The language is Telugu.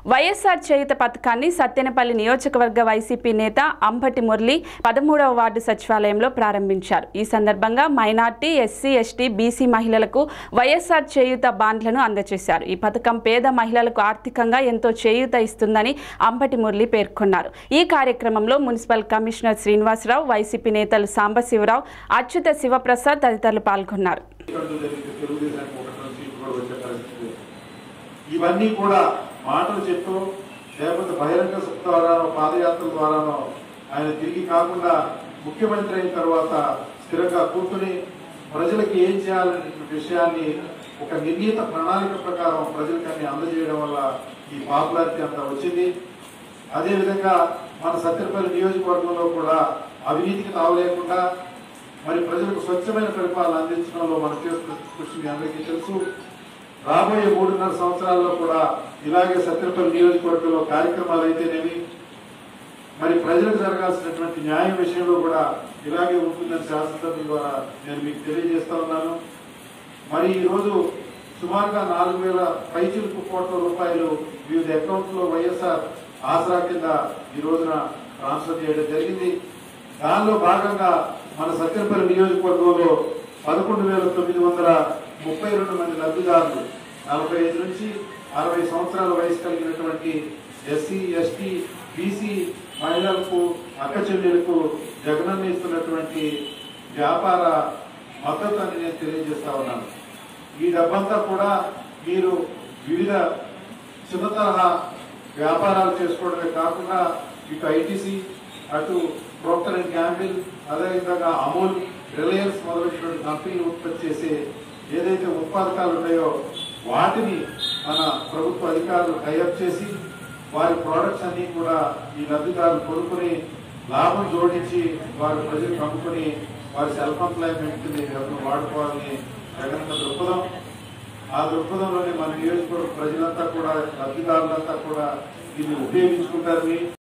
వైఎస్ఆర్ చేయుత పథకాన్ని సత్తెనపల్లి నియోజకవర్గ వైసీపీ నేత అంబటి మురళి పదమూడవ వార్డు సచివాలయంలో ప్రారంభించారు ఈ సందర్భంగా మైనార్టీ ఎస్సీ ఎస్టీ బీసీ మహిళలకు వైఎస్ఆర్ చేయూత బాండ్లను అందజేశారు ఈ పథకం పేద మహిళలకు ఆర్థికంగా ఎంతో చేయూత ఇస్తుందని అంబటి మురళి పేర్కొన్నారు ఈ కార్యక్రమంలో మున్సిపల్ కమిషనర్ శ్రీనివాసరావు వైసీపీ నేతలు సాంబశివరావు అచ్యుత శివప్రసాద్ తదితరులు పాల్గొన్నారు ఇబ్బందులు జరిగితే తెలుగుదేశానికి ఒక రెండు సీట్లు కూడా వచ్చే పరిస్థితి లేదు. ఇవన్నీ కూడా మాటలు చెప్తూ లేకపోతే బహిరంగ సభ ద్వారానో పాదయాత్రల ద్వారానో ఆయన తిరిగి కాకుండా ముఖ్యమంత్రి అయిన తర్వాత స్థిరంగా కూర్చుని ప్రజలకు ఏం చేయాలనే విషయాన్ని ఒక నిర్ణీత ప్రణాళిక ప్రకారం ప్రజలకు అన్ని అందజేయడం వల్ల ఈ పాపులారిటీ అంతా వచ్చింది అదేవిధంగా మన సత్యపల్లి నియోజకవర్గంలో కూడా అవినీతికి తావలేకుండా మరి ప్రజలకు స్వచ్ఛమైన పరిపాలన అందించడంలో మనం చేస్తున్న కృషి మీ అందరికీ తెలుసు రాబోయే మూడున్నర సంవత్సరాల్లో కూడా ఇలాగే సత్యపల్లి నియోజకవర్గంలో కార్యక్రమాలు అయితేనేమి మరి ప్రజలకు జరగాల్సినటువంటి న్యాయం విషయంలో కూడా ఇలాగే ఉంటుందని శాసనసభ్యుల ద్వారా నేను మీకు తెలియజేస్తా ఉన్నాను మరి ఈరోజు సుమారుగా నాలుగు వేల పైచిలుకు కోట్ల రూపాయలు వివిధ అకౌంట్లో వైఎస్ఆర్ ఆసరా కింద ఈ రోజున ట్రాన్స్ఫర్ చేయడం జరిగింది దానిలో భాగంగా మన సత్యపల్లి నియోజకవర్గంలో పదకొండు వేల తొమ్మిది వందల ముప్పై రెండు మంది లబ్ధిదారులు నలభై ఐదు నుంచి అరవై సంవత్సరాల వయసు కలిగినటువంటి ఎస్సీ ఎస్టీ బీసీ మహిళలకు అక్క చెల్లెలకు జగనన్న ఇస్తున్నటువంటి వ్యాపార మద్దతు అని నేను తెలియజేస్తా ఉన్నాను ఈ డబ్బంతా కూడా మీరు వివిధ చిన్న తరహా వ్యాపారాలు చేసుకోవడమే కాకుండా ఇటు ఐటీసీ అటు ప్రోక్టర్ అండ్ గ్యాంబిల్ అదేవిధంగా అమూల్ రిలయన్స్ మొదలైనటువంటి కంపెనీలు ఉత్పత్తి చేసే ఏదైతే ఉత్పాదకాలు ఉన్నాయో వాటిని మన ప్రభుత్వ అధికారులు టైఅప్ చేసి వారి ప్రోడక్ట్స్ అన్ని కూడా ఈ లబ్ధిదారులు కొనుక్కుని లాభం జోడించి వారి ప్రజలకు అమ్ముకుని వారి సెల్ఫ్ ఎంప్లాయ్మెంట్ కింద ఈ డబ్బును వాడుకోవాలని జగన్ దృక్పథం ఆ దృక్పథంలోనే మన నియోజకవర్గ ప్రజలంతా కూడా లబ్ధిదారులంతా కూడా దీన్ని ఉపయోగించుకుంటారని